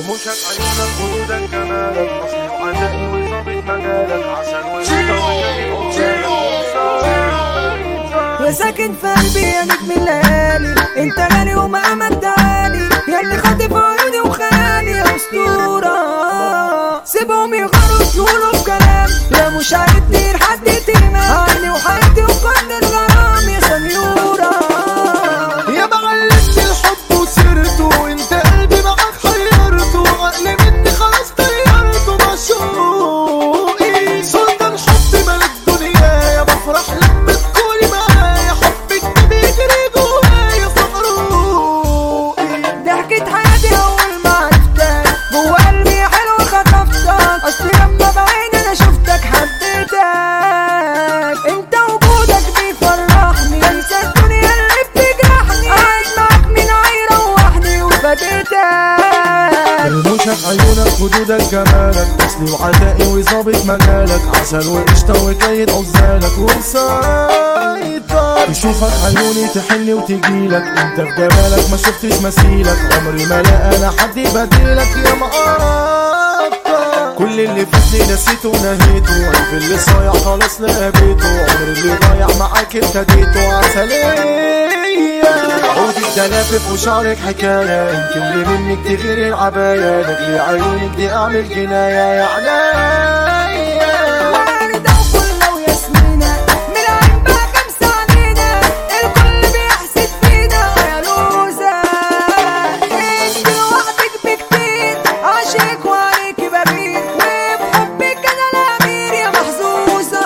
رموشك عيونك خدودك جمالك اصلي وعدائي وظابط مجالك عسل وانت وساكن في قلبي يا نجم الليالي انت غالي ومهما ادالي يا اللي خاطف عيوني وخيالي يا اسطوره سيبهم يغاروا يقولوا في كلام لا مش هيدي لحد تيمة عيني وحياتي وكل الغرام يا سنيوره يا معلمني الحب وسرته انت قلبي معاك حيرته عقلي مني خلاص طيرته مشوقي سلطان حب مال الدنيا يا بفرح لما تكوني معايا حبك ده بيجري جوايا في عروقي ضحكة حياتي أول ما عرفتك جوا قلبي حلو خطفتك أصل لما بعيني أنا شفتك حبيتك أنت وجودك بيفرحني بنسى الدنيا اللي بتجرحني قاعد معاك من هيروحني وفديتك رموشك عيونك خدودك جمالك اصلي وعدائي وظابط مجالك عسل وقشطة وكيد عزالك ومسيطر تشوفك عيوني تحلي وتجيلك انت في جمالك ما شفتش مثيلك عمري ما لقى انا حد بديلك يا مقطع كل اللي فاتني نسيته ونهيته عارف اللي صايع خلاص لقيته عمري اللي ضايع معاك ابتديته عسلية عودك تلافف وشعرك حكاية انت اللي منك تغير العباية لاجل عيونك دي اعمل جناية يا عينيا وردة وفلة وياسمينة من العين بقى خمسة علينا الكل بيحسد فينا يا لوزة انت لوحدك بكتير عاشق وعليكي بغير وبحبك انا الامير يا محظوظة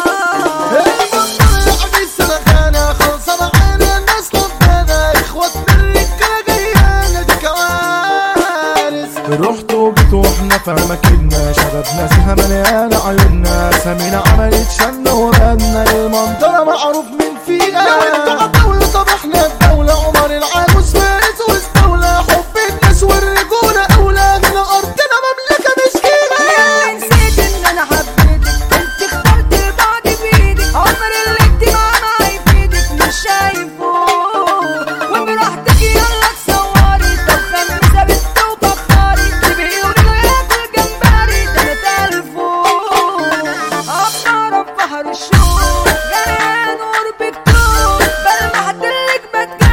رحت وجيت واحنا في اماكننا شبابنا فيها مليانة عيوننا سمينا عملت شن وغنى المنطقة معروف من فيها لو انتوا عطاولة طب احنا الدولة عمر العجوز فارس واستولى حب الناس والرجولة أولى من أرضنا مملكة مسكينة ياللي نسيت ان انا حبيتك انت اخترت البعد بايدك عمر اللي انت معاه ما هيفيدك مش شايفه وبراحتك يلا تصوري طب خمسه بنت وبخاري تبقي له ياكل جمبري ده انا تلفه ابقى بحر الشوق غرقان قربك طول بلمح دلك بتجنن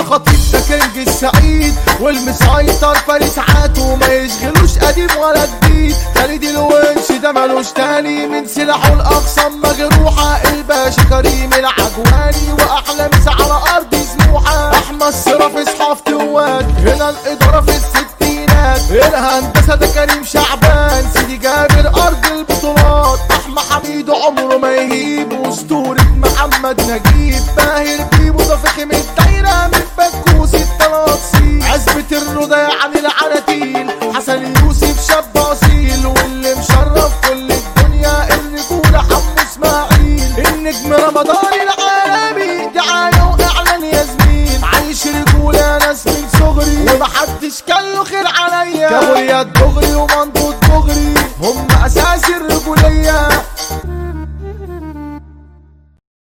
الخطيب ده كنج السعيد والمسيطر فارس عاته ما يشغلوش قديم ولا جديد خالد الونش ده ملوش تاني من سلاحه الاقسام مجروحه الباشا كريم العجواني واحلى مسا على ارض سموحه احمد صرف اصحاب توات هنا الاداره في الستينات الهندسه ده كريم شعبان سيدي جابر ارض البطولات احمد حميد عمره ما يهيب اسطوره محمد نجيب باهر بيبو ده فخم الدايره من بكوس التناصيل عزبة الرضا عن العناتيل حسن يوسف شاب اصيل واللي مشرف كل الدنيا الرجوله حمو اسماعيل النجم رمضان العالمي دعايه واعلان يا زميل عايش رجوله ناس من صغري ومحدش كان له خير عليا كابوريا الدغري ومنطقة